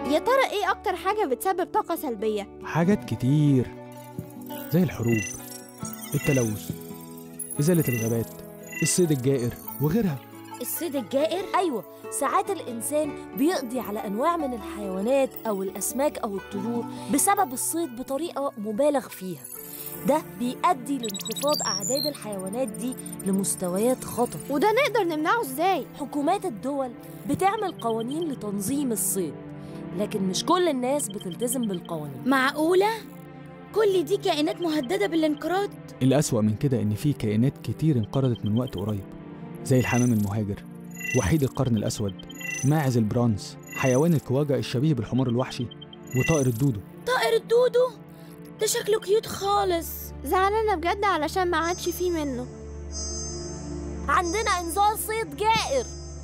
يا ترى ايه اكتر حاجة بتسبب طاقة سلبية حاجات كتير زي الحروب التلوث إزالة الغابات الصيد الجائر وغيرها الصيد الجائر أيوة ساعات الإنسان بيقضي على أنواع من الحيوانات أو الأسماك أو الطيور بسبب الصيد بطريقة مبالغ فيها ده بيؤدي لانخفاض أعداد الحيوانات دي لمستويات خطر وده نقدر نمنعه ازاي حكومات الدول بتعمل قوانين لتنظيم الصيد لكن مش كل الناس بتلتزم بالقوانين معقولة؟ كل دي كائنات مهددة بالانقراض الأسوأ من كده إن في كائنات كتير انقرضت من وقت قريب زي الحمام المهاجر وحيد القرن الأسود ماعز البرانس حيوان الكواجا الشبيه بالحمار الوحشي وطائر الدودو طائر الدودو ده شكله كيوت خالص زعلانة بجد علشان ما عادش فيه منه عندنا إنذار صيد جائر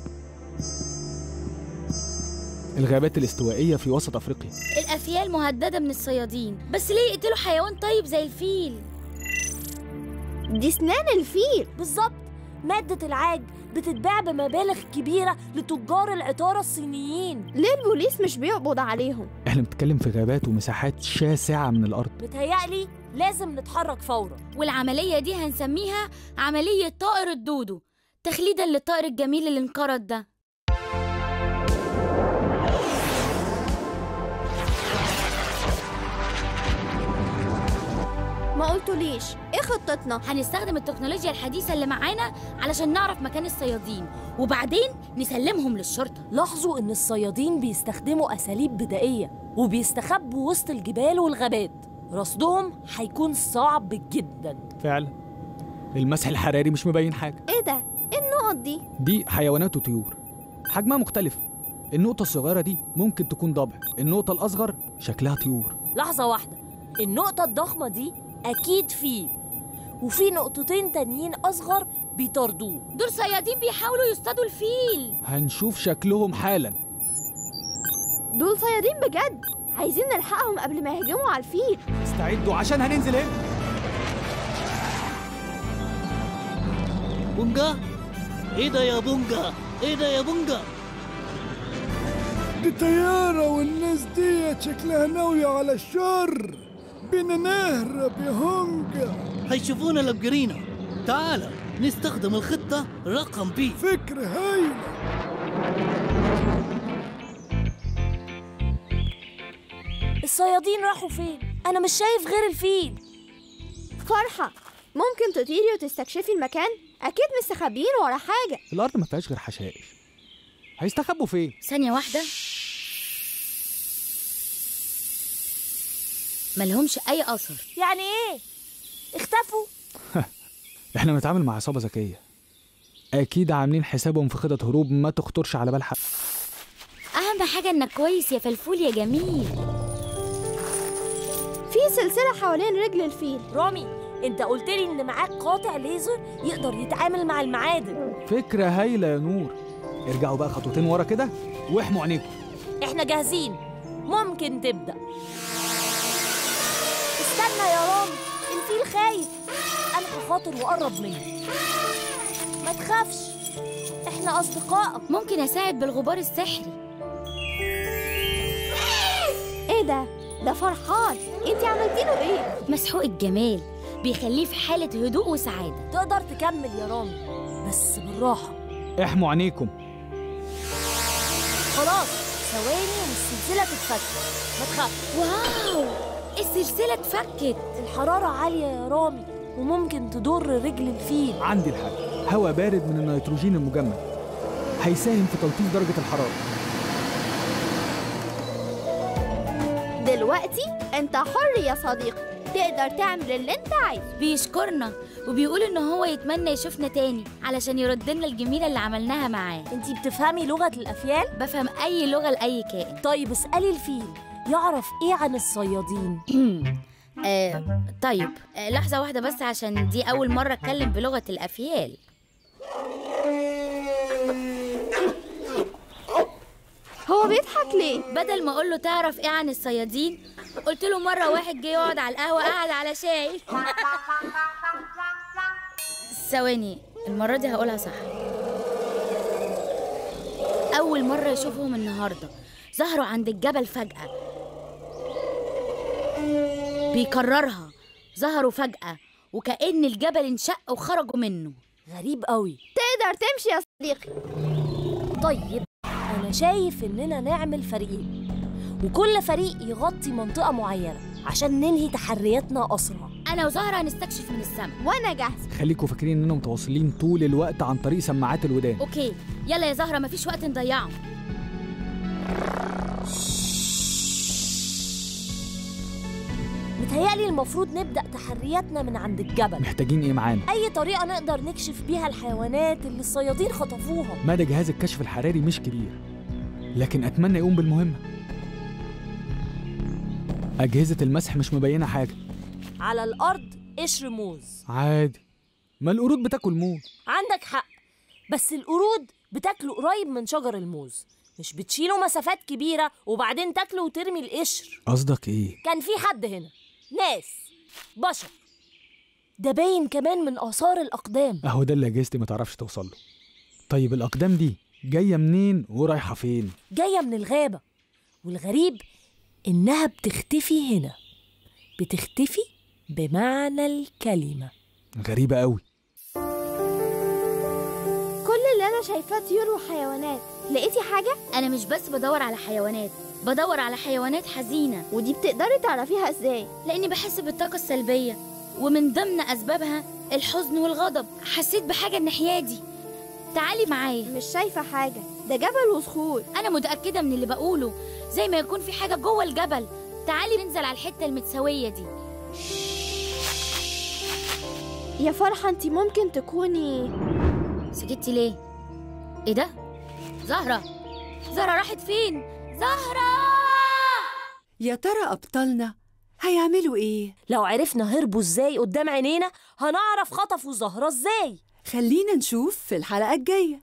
الغابات الاستوائية في وسط أفريقيا الأفيال مهددة من الصيادين بس ليه يقتلوا حيوان طيب زي الفيل؟ دي سنان الفيل بالظبط مادة العاج بتتباع بمبالغ كبيرة لتجار العطارة الصينيين ليه البوليس مش بيقبض عليهم إحنا بنتكلم في غابات ومساحات شاسعة من الأرض بتهيألي لازم نتحرك فورا والعملية دي هنسميها عملية طائر الدودو تخليدا للطائر الجميل اللي انقرض ده ما قلتوليش ايه خطتنا هنستخدم التكنولوجيا الحديثة اللي معانا علشان نعرف مكان الصيادين وبعدين نسلمهم للشرطة لاحظوا إن الصيادين بيستخدموا أساليب بدائية وبيستخبوا وسط الجبال والغابات رصدهم هيكون صعب جدا فعلا المسح الحراري مش مبين حاجة ايه ده ايه النقط دي دي حيوانات وطيور حجمها مختلف النقطة الصغيرة دي ممكن تكون ضبع النقطة الأصغر شكلها طيور لحظة واحدة النقطة الضخمة دي أكيد فيل وفي نقطتين تانيين أصغر بيطاردوه دول صيادين بيحاولوا يصطادوا الفيل هنشوف شكلهم حالا دول صيادين بجد عايزين نلحقهم قبل ما يهجموا على الفيل استعدوا عشان هننزل هنا بونجا ايه ده يا بونجا ايه ده يا بونجا دي طيارة والناس دي شكلها ناوية على الشر بينا نهرب يا هونجا هيشوفونا لو جرينا تعال نستخدم الخطة رقم بي فكرة هايلة الصيادين راحوا فين؟ أنا مش شايف غير الفيل فرحة ممكن تطيري وتستكشفي المكان أكيد مستخبيين ورا حاجة الأرض ما فيهاش غير حشائش هيستخبوا فين؟ ثانية واحدة ملهمش أي أثر يعني إيه؟ اختفوا؟ احنا بنتعامل مع عصابة ذكية أكيد عاملين حسابهم في خطط هروب ما تخطرش على بال حد أهم حاجة إنك كويس يا فلفول يا جميل في سلسلة حوالين رجل الفيل رامي انت قلت لي ان معاك قاطع ليزر يقدر يتعامل مع المعادن فكرة هايلة يا نور ارجعوا بقى خطوتين ورا كده واحموا عينيكم احنا جاهزين ممكن تبدأ استنى يا رامي الفيل خايف انا هخاطر وقرب منه ما تخافش احنا اصدقائك ممكن أساعد بالغبار السحري ايه ده ده فرحان انتي عملتي له ايه مسحوق الجمال بيخليه في حالة هدوء وسعادة تقدر تكمل يا رامي بس بالراحة احموا عينيكم خلاص ثواني والسلسلة تتفك ما تخافش واو السلسلة اتفكت الحرارة عالية يا رامي وممكن تضر رجل الفيل عندي الحل هواء بارد من النيتروجين المجمد هيساهم في تلطيف درجة الحرارة دلوقتي انت حر يا صديقي تقدر تعمل اللي انت عايزه بيشكرنا وبيقول إن هو يتمنى يشوفنا تاني علشان يرد لنا الجميلة اللي عملناها معاه انتي بتفهمي لغة الأفيال؟ بفهم أي لغة لأي كائن طيب اسألي الفيل يعرف ايه عن الصيادين؟ آه طيب آه لحظة واحدة بس عشان دي أول مرة أتكلم بلغة الأفيال هو بيضحك ليه بدل ما أقول له تعرف إيه عن الصيادين قلت له مرة واحد جه يقعد على القهوة قعد على شاي ثواني المرة دي هقولها صح أول مرة يشوفهم النهاردة ظهروا عند الجبل فجأة بيكررها ظهروا فجأة وكأن الجبل انشق وخرجوا منه غريب قوي تقدر تمشي يا صديقي طيب أنا شايف إننا نعمل فريقين وكل فريق يغطي منطقة معينة عشان ننهي تحرياتنا أسرع أنا وزهرة هنستكشف من السماء وانا جاهزه خليكوا فاكرين اننا متواصلين طول الوقت عن طريق سماعات الودان أوكي يلا يا زهرة مفيش وقت نضيعه متهيألي المفروض نبدأ تحرياتنا من عند الجبل محتاجين ايه معانا أي طريقة نقدر نكشف بيها الحيوانات اللي الصيادين خطفوها مدى جهاز الكشف الحراري مش كبير لكن اتمنى يقوم بالمهمه اجهزه المسح مش مبينه حاجه على الأرض قشر موز عادي ما القرود بتاكل موز عندك حق بس القرود بتاكله قريب من شجر الموز مش بتشيله مسافات كبيرة وبعدين تاكله وترمي القشر قصدك ايه كان في حد هنا ناس بشر ده باين كمان من آثار الأقدام اهو ده اللي اجهزتي ما تعرفش توصل له طيب الاقدام دي جايه منين ورايحه فين جاية من الغابة والغريب إنها بتختفي هنا بتختفي بمعنى الكلمة غريبه قوي كل اللي انا شايفاه طيور وحيوانات لقيتي حاجه أنا مش بس بدور على حيوانات بدور على حيوانات حزينة ودي بتقدري تعرفيها ازاي لأني بحس بالطاقة السلبية ومن ضمن أسبابها الحزن والغضب حسيت بحاجة الناحية دي تعالي معايا مش شايفه حاجه ده جبل وصخور أنا متأكدة من اللي بقوله زي ما يكون في حاجة جوه الجبل تعالي ننزل على الحتة المتساوية دي يا فرحه انت ممكن تكوني سكتي ليه؟ إيه ده؟ زهرة زهرة راحت فين؟ زهرة يا ترى أبطالنا هيعملوا إيه؟ لو عرفنا هربوا ازاي قدام عينينا هنعرف خطفوا زهرة ازاي خلينا نشوف في الحلقة الجاية